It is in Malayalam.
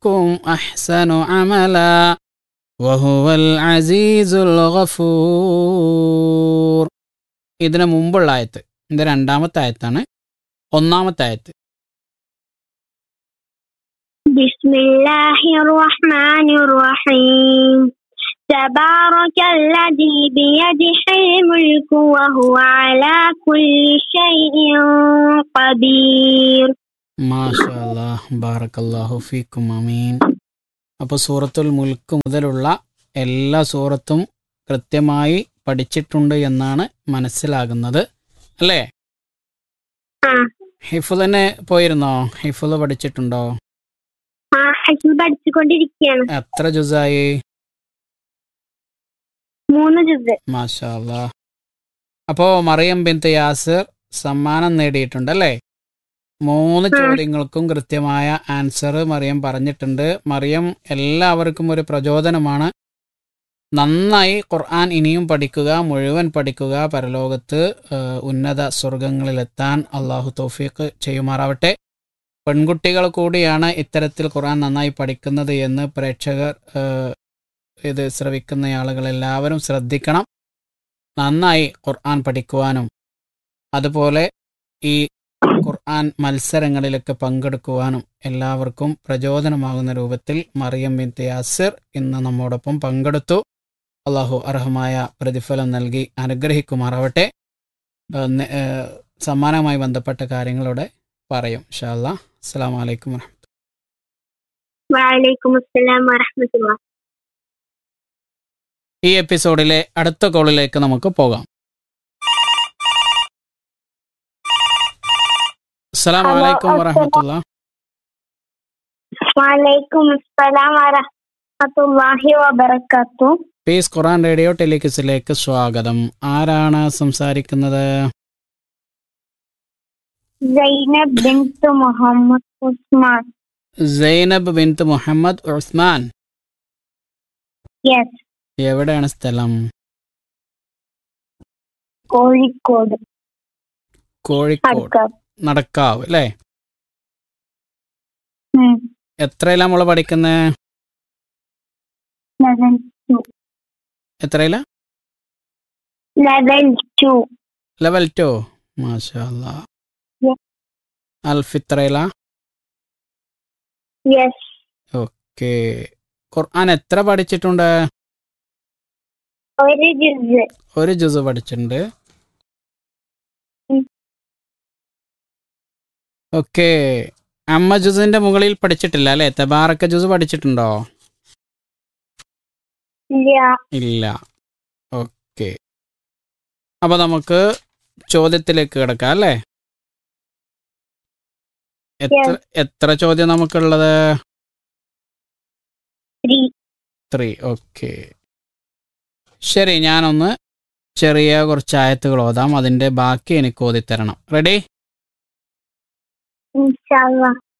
ربكم أحسن عملا وهو العزيز الغفور ഇതിന് മുമ്പുള്ള ആയത്ത് ഇത് രണ്ടാമത്തെ ആയത്താണ് ഒന്നാമത്തെ ആയത്ത് بسم الله الرحمن الرحيم تبارك الذي بيده الملك وهو على كل شيء قدير മാഷാ അല്ലാഹ് ബാറക്കല്ലാഹു ഫീക്കും അമീൻ അപ്പോൾ സൂറത്തുൽ മുൽക്ക് മുതലുള്ള എല്ലാ സൂറത്തും കൃത്യമായി പഠിച്ചിട്ടുണ്ട് എന്നാണ് മനസ്സിലാകുന്നത് അല്ലേ ആ ഹിഫുലിന് പോയിരുന്നോ ഹിഫുൽ പഠിച്ചിട്ടുണ്ടോ ആ ഹജ്ജ് പഠിച്ചുകൊണ്ടിരിക്കുകയാണ് എത്ര ജുസായി മൂന്ന് ജുസ് മാഷാ അല്ലാ അപ്പോൾ മറിയം ബിന്ത് യാസിർ സമ്മാനം നേടിയിട്ടുണ്ടല്ലേ മൂന്ന് ആ. ചോദ്യങ്ങൾക്കും കൃത്യമായ ആൻസർ മറിയം പറഞ്ഞിട്ടുണ്ട് മറിയം എല്ലാവർക്കും ഒരു പ്രചോദനമാണ് നന്നായി ഖുർആൻ ഇനിയും പഠിക്കുക മുഴുവൻ പഠിക്കുക പരലോകത്ത് ആ, ഉന്നത സ്വർഗങ്ങളിലെത്താൻ അള്ളാഹു തൗഫീഖ് ചെയ്യുമാറാവട്ടെ പെൺകുട്ടികൾ കൂടിയാണ് ഇത്തരത്തിൽ ഖുർആൻ നന്നായി പഠിക്കുന്നത് എന്ന് പ്രേക്ഷകർ ആ, ഇത് ശ്രവിക്കുന്ന ആളുകൾ എല്ലാവരും ശ്രദ്ധിക്കണം നന്നായി ഖുർആൻ പഠിക്കുവാനും അതുപോലെ ഈ ഖുർആൻ മത്സരങ്ങളിലൊക്കെ പങ്കെടുക്കുവാനും എല്ലാവർക്കും പ്രചോദനമാകുന്ന രൂപത്തിൽ മറിയം ബിൻ യാസിർ ഇന്ന് നമ്മോടൊപ്പം പങ്കെടുത്തു അള്ളാഹു അർഹമായ പ്രതിഫലം നൽകി അനുഗ്രഹിക്കുമാറാവട്ടെ ഏഹ് നെ- ഏഹ് സമ്മാനവുമായി ബന്ധപ്പെട്ട കാര്യങ്ങളോടെ പറയും ഷാല്ല അസ്സാം വലൈക്കും വലൈക്കും അസ്സലാം വറഹമത്തുള്ള ഈ എപ്പിസോഡിലെ അടുത്ത കോളിലേക്ക് നമുക്ക് പോകാം അസ്സലാം ഹലോ, വലൈക്കും അസ്സലാം. വറഹമത്തുള്ള വലൈക്കും അസ്സലാം വറഹമത്തുള്ളാഹി വബറകാത്തു പീസ് ഖുറാൻ റേഡിയോ ടെലിക്സിലേക്ക് സ്വാഗതം ആരാണ് സംസാരിക്കുന്നത് സൈനബ് ബിൻത്ത് മുഹമ്മദ് ഉസ്മാൻ സൈനബ് ബിൻത്ത് മുഹമ്മദ് ഉസ്മാൻ യെസ് എവിടെയാണ് സ്ഥലം കോഴിക്കോട് കോഴിക്കോട് അടുക്ക നടക്കാവ് അല്ലേ ഉം. എത്രയിലാ മോള് പഠിക്കുന്നത് ലെവൽ ടു എത്രയില ലെവൽ ടു ലെവൽ ടു മാഷാ അല്ലാ Yeah. അൽഫിത്രയില യെസ് ഓക്കെ ഖുർആൻ എത്ര പഠിച്ചിട്ടുണ്ട് ഒരു ജിസ് ഒരു ജുസ് പഠിച്ചിട്ടുണ്ട് ഉം. ഓക്കെ അമ്മ ജുസിന്റെ മുകളിൽ പഠിച്ചിട്ടില്ല അല്ലേ തെബാറക്ക ജുസ് പഠിച്ചിട്ടുണ്ടോ ഇല്ല ഇല്ല ഓക്കെ അപ്പൊ നമുക്ക് ചോദ്യത്തിലേക്ക് കിടക്കാം അല്ലേ എത്ര എത്ര ചോദ്യം നമുക്കുള്ളത് ത്രീ ത്രീ ഓക്കെ ശരി ഞാനൊന്ന് ചെറിയ കുറച്ച് ആയത്തുകൾ ഓതാം അതിന്റെ ബാക്കി എനിക്ക് ഓതിത്തരണം റെഡി ഇൻഷാല്ലാ